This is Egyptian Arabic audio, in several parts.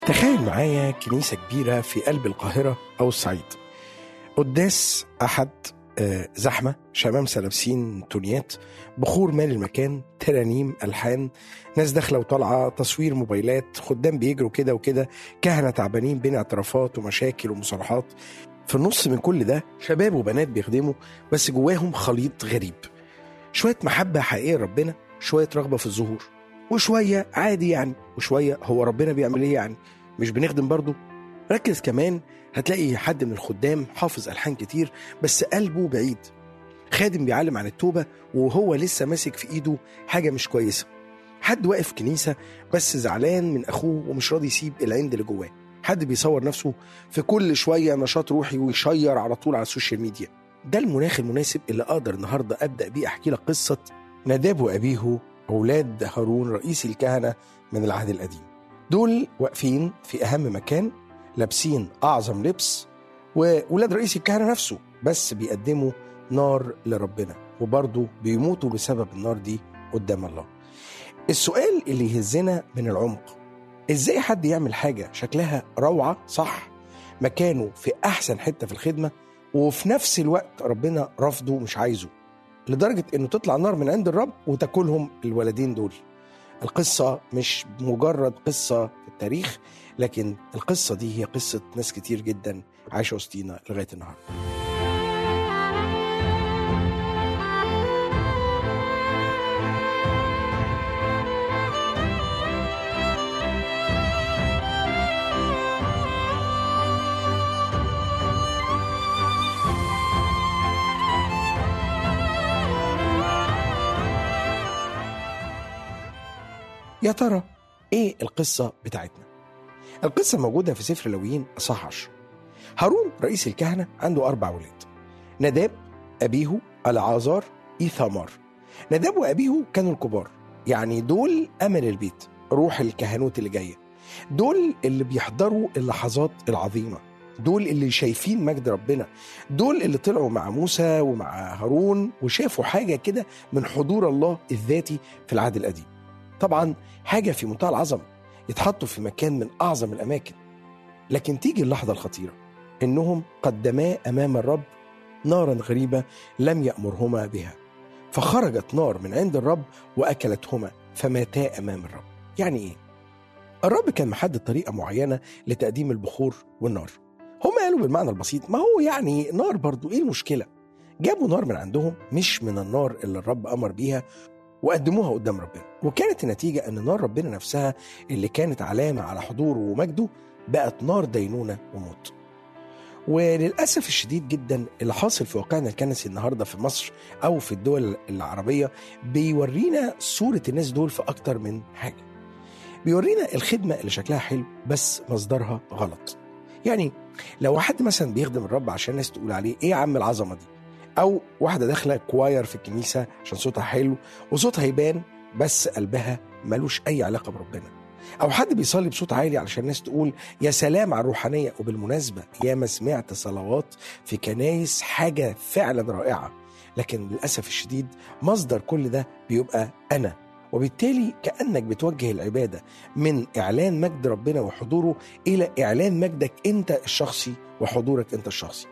تخيل معايا كنيسة كبيرة في قلب القاهرة أو الصعيد قداس أحد آه، زحمة شمامسة لابسين تونيات بخور مال المكان ترانيم ألحان ناس داخلة وطالعة تصوير موبايلات خدام بيجروا كده وكده كهنة تعبانين بين اعترافات ومشاكل ومصالحات في النص من كل ده شباب وبنات بيخدموا بس جواهم خليط غريب شوية محبة حقيقية ربنا شوية رغبة في الظهور وشوية عادي يعني وشوية هو ربنا بيعمل ايه يعني مش بنخدم برضه ركز كمان هتلاقي حد من الخدام حافظ ألحان كتير بس قلبه بعيد خادم بيعلم عن التوبة وهو لسه ماسك في إيده حاجة مش كويسة حد واقف في كنيسة بس زعلان من أخوه ومش راضي يسيب العند اللي جواه حد بيصور نفسه في كل شوية نشاط روحي ويشير على طول على السوشيال ميديا ده المناخ المناسب اللي أقدر النهاردة أبدأ بيه أحكي لك قصة ناداب وأبيه أولاد هارون رئيس الكهنة من العهد القديم دول واقفين في أهم مكان لابسين أعظم لبس وولاد رئيس الكهنة نفسه بس بيقدموا نار لربنا وبرضه بيموتوا بسبب النار دي قدام الله السؤال اللي يهزنا من العمق ازاي حد يعمل حاجة شكلها روعة صح مكانه في أحسن حتة في الخدمة وفي نفس الوقت ربنا رفضه مش عايزه لدرجة انه تطلع نار من عند الرب وتاكلهم الولدين دول القصة مش مجرد قصة في التاريخ لكن القصة دي هي قصة ناس كتير جدا عايشة وسطينا لغاية النهاردة يا ترى ايه القصة بتاعتنا؟ القصة موجودة في سفر لويين أصح 10 هارون رئيس الكهنة عنده أربع ولاد نداب أبيه العازار إيثامار نداب وأبيه كانوا الكبار يعني دول أمل البيت روح الكهنوت اللي جاية دول اللي بيحضروا اللحظات العظيمة دول اللي شايفين مجد ربنا دول اللي طلعوا مع موسى ومع هارون وشافوا حاجة كده من حضور الله الذاتي في العهد القديم طبعا حاجة في منتهى العظمة يتحطوا في مكان من أعظم الأماكن لكن تيجي اللحظة الخطيرة إنهم قدما أمام الرب نارا غريبة لم يأمرهما بها فخرجت نار من عند الرب وأكلتهما فماتا أمام الرب يعني إيه؟ الرب كان محدد طريقة معينة لتقديم البخور والنار هم قالوا بالمعنى البسيط ما هو يعني نار برضو إيه المشكلة؟ جابوا نار من عندهم مش من النار اللي الرب أمر بيها وقدموها قدام ربنا وكانت النتيجة أن نار ربنا نفسها اللي كانت علامة على حضوره ومجده بقت نار دينونة وموت وللأسف الشديد جدا اللي حاصل في واقعنا الكنسي النهاردة في مصر أو في الدول العربية بيورينا صورة الناس دول في أكتر من حاجة بيورينا الخدمة اللي شكلها حلو بس مصدرها غلط يعني لو حد مثلا بيخدم الرب عشان الناس تقول عليه ايه يا عم العظمه دي او واحده داخله كواير في الكنيسه عشان صوتها حلو وصوتها يبان بس قلبها ملوش اي علاقه بربنا او حد بيصلي بصوت عالي علشان الناس تقول يا سلام على الروحانيه وبالمناسبه ياما سمعت صلوات في كنايس حاجه فعلا رائعه لكن للاسف الشديد مصدر كل ده بيبقى انا وبالتالي كانك بتوجه العباده من اعلان مجد ربنا وحضوره الى اعلان مجدك انت الشخصي وحضورك انت الشخصي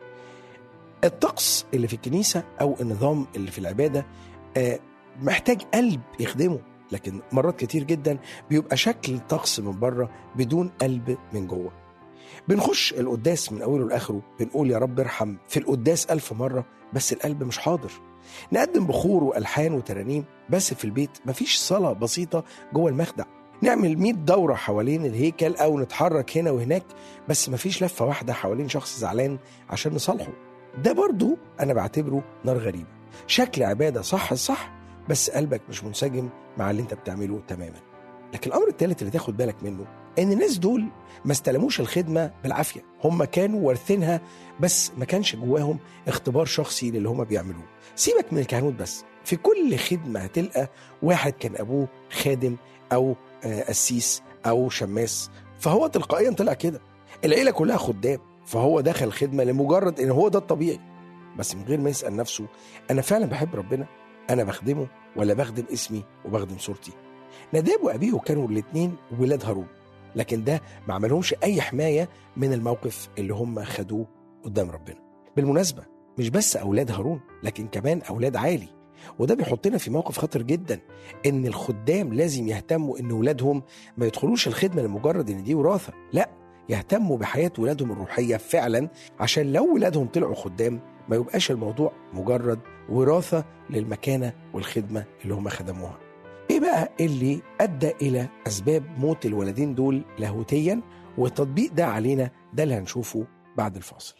الطقس اللي في الكنيسة أو النظام اللي في العبادة آه، محتاج قلب يخدمه لكن مرات كتير جدا بيبقى شكل الطقس من بره بدون قلب من جوه بنخش القداس من أوله لآخره بنقول يا رب ارحم في القداس ألف مرة بس القلب مش حاضر نقدم بخور وألحان وترانيم بس في البيت مفيش صلاة بسيطة جوه المخدع نعمل 100 دورة حوالين الهيكل أو نتحرك هنا وهناك بس مفيش لفة واحدة حوالين شخص زعلان عشان نصالحه ده برضو أنا بعتبره نار غريبة شكل عبادة صح الصح بس قلبك مش منسجم مع اللي انت بتعمله تماما لكن الأمر الثالث اللي تاخد بالك منه إن الناس دول ما استلموش الخدمة بالعافية هم كانوا وارثينها بس ما كانش جواهم اختبار شخصي للي هم بيعملوه سيبك من الكهنوت بس في كل خدمة هتلقى واحد كان أبوه خادم أو آه، قسيس أو شماس فهو تلقائيا طلع كده العيلة كلها خدام فهو دخل الخدمة لمجرد ان هو ده الطبيعي بس من غير ما يسأل نفسه انا فعلا بحب ربنا انا بخدمه ولا بخدم اسمي وبخدم صورتي نداب وابيه كانوا الاثنين ولاد هارون لكن ده ما عملهمش اي حمايه من الموقف اللي هم خدوه قدام ربنا بالمناسبه مش بس اولاد هارون لكن كمان اولاد عالي وده بيحطنا في موقف خطر جدا ان الخدام لازم يهتموا ان ولادهم ما يدخلوش الخدمه لمجرد ان دي وراثه لا يهتموا بحياه ولادهم الروحيه فعلا عشان لو ولادهم طلعوا خدام ما يبقاش الموضوع مجرد وراثه للمكانه والخدمه اللي هم خدموها ايه بقى اللي ادى الى اسباب موت الولدين دول لاهوتيا والتطبيق ده علينا ده اللي هنشوفه بعد الفاصل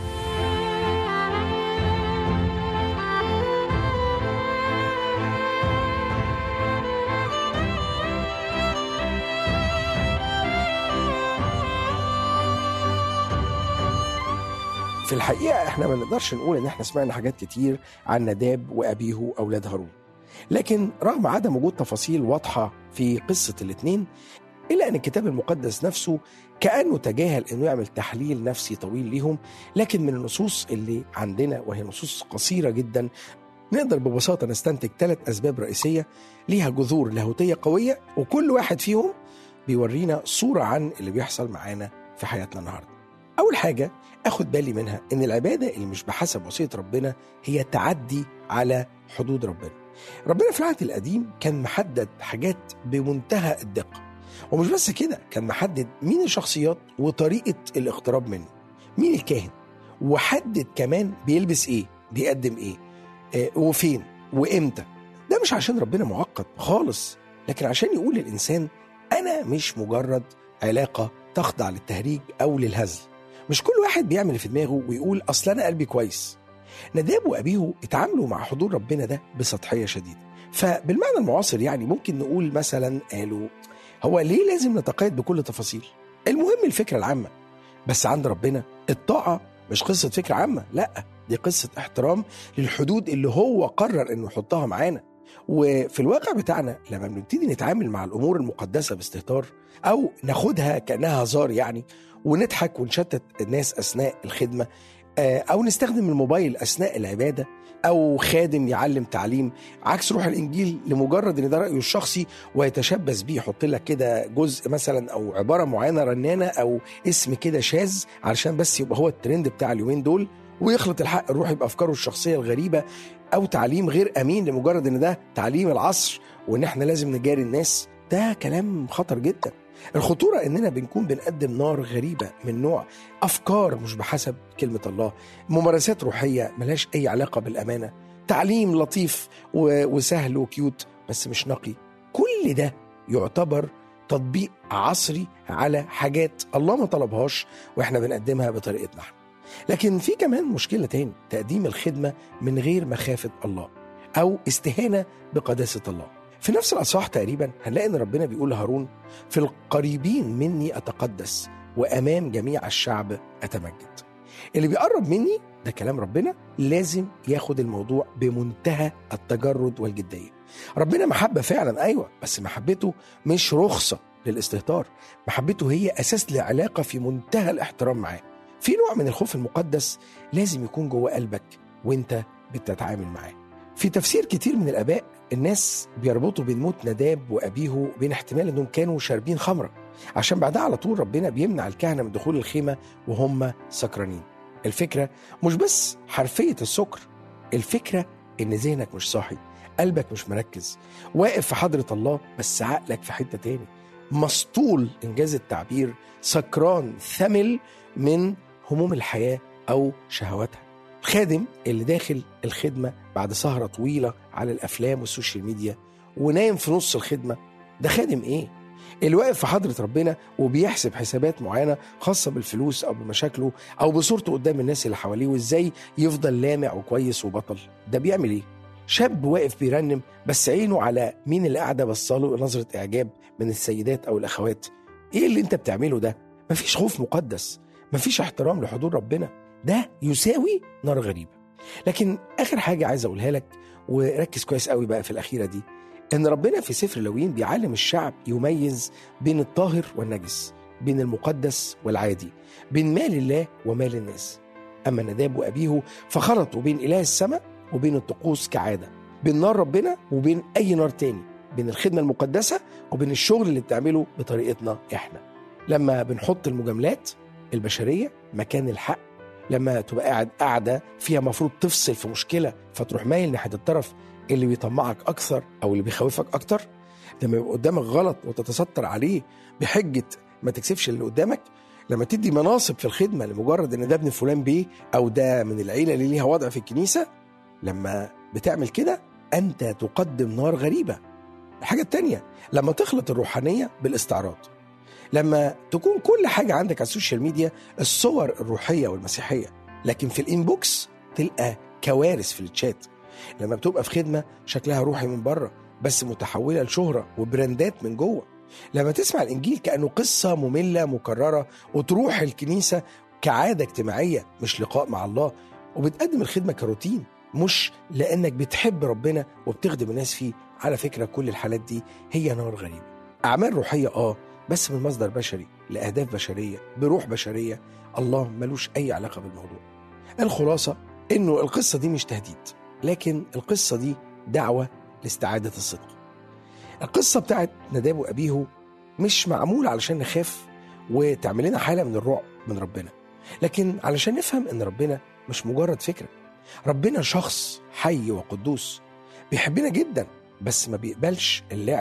في الحقيقة احنا ما نقدرش نقول ان احنا سمعنا حاجات كتير عن نداب وابيه اولاد هارون لكن رغم عدم وجود تفاصيل واضحة في قصة الاتنين إلا أن الكتاب المقدس نفسه كأنه تجاهل أنه يعمل تحليل نفسي طويل ليهم لكن من النصوص اللي عندنا وهي نصوص قصيرة جدا نقدر ببساطة نستنتج ثلاث أسباب رئيسية ليها جذور لاهوتية قوية وكل واحد فيهم بيورينا صورة عن اللي بيحصل معانا في حياتنا النهاردة أول حاجة أخد بالي منها إن العبادة اللي مش بحسب وصية ربنا هي تعدي على حدود ربنا ربنا في العهد القديم كان محدد حاجات بمنتهى الدقة ومش بس كده كان محدد مين الشخصيات وطريقة الاقتراب منه مين الكاهن وحدد كمان بيلبس ايه بيقدم ايه آه وفين وامتى ده مش عشان ربنا معقد خالص لكن عشان يقول للإنسان أنا مش مجرد علاقة تخضع للتهريج أو للهزل مش كل واحد بيعمل اللي في دماغه ويقول أصل أنا قلبي كويس نداب وأبيه اتعاملوا مع حضور ربنا ده بسطحية شديدة فبالمعنى المعاصر يعني ممكن نقول مثلا قالوا هو ليه لازم نتقيد بكل تفاصيل المهم الفكرة العامة بس عند ربنا الطاعة مش قصة فكرة عامة لا دي قصة احترام للحدود اللي هو قرر انه يحطها معانا وفي الواقع بتاعنا لما بنبتدي نتعامل مع الامور المقدسه باستهتار او ناخدها كانها هزار يعني ونضحك ونشتت الناس اثناء الخدمه او نستخدم الموبايل اثناء العباده او خادم يعلم تعليم عكس روح الانجيل لمجرد ان ده رايه الشخصي ويتشبث بيه يحط لك كده جزء مثلا او عباره معينه رنانه او اسم كده شاذ علشان بس يبقى هو الترند بتاع اليومين دول ويخلط الحق الروحي بافكاره الشخصيه الغريبه او تعليم غير امين لمجرد ان ده تعليم العصر وان احنا لازم نجاري الناس ده كلام خطر جدا الخطورة إننا بنكون بنقدم نار غريبة من نوع أفكار مش بحسب كلمة الله ممارسات روحية ملهاش أي علاقة بالأمانة تعليم لطيف وسهل وكيوت بس مش نقي كل ده يعتبر تطبيق عصري على حاجات الله ما طلبهاش وإحنا بنقدمها بطريقتنا احنا لكن في كمان مشكلة تاني تقديم الخدمة من غير مخافة الله أو استهانة بقداسة الله في نفس الأصحاح تقريبا هنلاقي إن ربنا بيقول لهارون في القريبين مني أتقدس وأمام جميع الشعب أتمجد اللي بيقرب مني ده كلام ربنا لازم ياخد الموضوع بمنتهى التجرد والجدية ربنا محبة فعلا أيوة بس محبته مش رخصة للاستهتار محبته هي أساس لعلاقة في منتهى الاحترام معاه في نوع من الخوف المقدس لازم يكون جوه قلبك وانت بتتعامل معاه في تفسير كتير من الآباء الناس بيربطوا بين موت نداب وأبيه بين احتمال أنهم كانوا شاربين خمرة عشان بعدها على طول ربنا بيمنع الكهنة من دخول الخيمة وهم سكرانين الفكرة مش بس حرفية السكر الفكرة إن ذهنك مش صاحي قلبك مش مركز واقف في حضرة الله بس عقلك في حتة تاني مسطول إنجاز التعبير سكران ثمل من هموم الحياة أو شهواتها الخادم اللي داخل الخدمة بعد سهرة طويلة على الأفلام والسوشيال ميديا ونايم في نص الخدمة ده خادم إيه؟ اللي واقف في حضرة ربنا وبيحسب حسابات معينة خاصة بالفلوس أو بمشاكله أو بصورته قدام الناس اللي حواليه وإزاي يفضل لامع وكويس وبطل ده بيعمل إيه؟ شاب واقف بيرنم بس عينه على مين اللي قاعدة بصاله نظرة إعجاب من السيدات أو الأخوات إيه اللي أنت بتعمله ده؟ مفيش خوف مقدس مفيش احترام لحضور ربنا ده يساوي نار غريبة لكن آخر حاجة عايز أقولها لك وركز كويس قوي بقى في الأخيرة دي إن ربنا في سفر لوين بيعلم الشعب يميز بين الطاهر والنجس بين المقدس والعادي بين مال الله ومال الناس أما نداب وأبيه فخلطوا بين إله السماء وبين الطقوس كعادة بين نار ربنا وبين أي نار تاني بين الخدمة المقدسة وبين الشغل اللي بتعمله بطريقتنا إحنا لما بنحط المجاملات البشريه مكان الحق لما تبقى قاعد قاعده فيها مفروض تفصل في مشكله فتروح مايل ناحيه الطرف اللي بيطمعك اكثر او اللي بيخوفك اكتر لما يبقى قدامك غلط وتتستر عليه بحجه ما تكسفش اللي قدامك لما تدي مناصب في الخدمه لمجرد ان ده ابن فلان بيه او ده من العيله اللي ليها وضع في الكنيسه لما بتعمل كده انت تقدم نار غريبه الحاجه التانيه لما تخلط الروحانيه بالاستعراض لما تكون كل حاجه عندك على السوشيال ميديا الصور الروحيه والمسيحيه لكن في الانبوكس تلقى كوارث في الشات لما بتبقى في خدمه شكلها روحي من بره بس متحوله لشهره وبراندات من جوه لما تسمع الانجيل كانه قصه ممله مكرره وتروح الكنيسه كعاده اجتماعيه مش لقاء مع الله وبتقدم الخدمه كروتين مش لانك بتحب ربنا وبتخدم الناس فيه على فكره كل الحالات دي هي نار غريبه اعمال روحيه اه بس من مصدر بشري لاهداف بشريه بروح بشريه الله ملوش اي علاقه بالموضوع الخلاصه انه القصه دي مش تهديد لكن القصه دي دعوه لاستعاده الصدق القصه بتاعت نداب وابيه مش معموله علشان نخاف وتعمل لنا حاله من الرعب من ربنا لكن علشان نفهم ان ربنا مش مجرد فكره ربنا شخص حي وقدوس بيحبنا جدا بس ما بيقبلش اللعب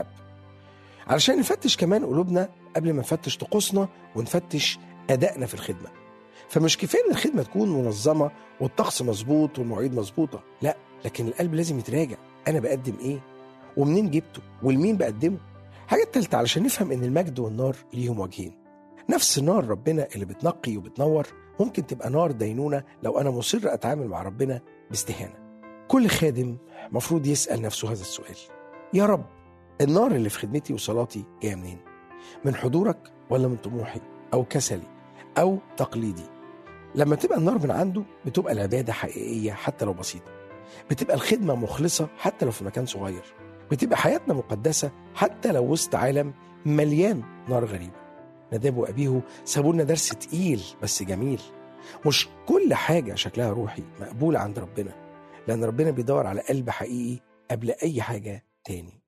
علشان نفتش كمان قلوبنا قبل ما نفتش طقوسنا ونفتش أدائنا في الخدمة فمش كفاية إن الخدمة تكون منظمة والطقس مظبوط والمواعيد مظبوطة لا لكن القلب لازم يتراجع أنا بقدم إيه ومنين جبته ولمين بقدمه حاجة التالتة علشان نفهم إن المجد والنار ليهم وجهين نفس نار ربنا اللي بتنقي وبتنور ممكن تبقى نار دينونة لو أنا مصر أتعامل مع ربنا باستهانة كل خادم مفروض يسأل نفسه هذا السؤال يا رب النار اللي في خدمتي وصلاتي جايه منين؟ من حضورك ولا من طموحي او كسلي او تقليدي؟ لما تبقى النار من عنده بتبقى العباده حقيقيه حتى لو بسيطه. بتبقى الخدمه مخلصه حتى لو في مكان صغير. بتبقى حياتنا مقدسه حتى لو وسط عالم مليان نار غريبه. نداب وابيه سابوا لنا درس تقيل بس جميل. مش كل حاجه شكلها روحي مقبوله عند ربنا لان ربنا بيدور على قلب حقيقي قبل اي حاجه تاني.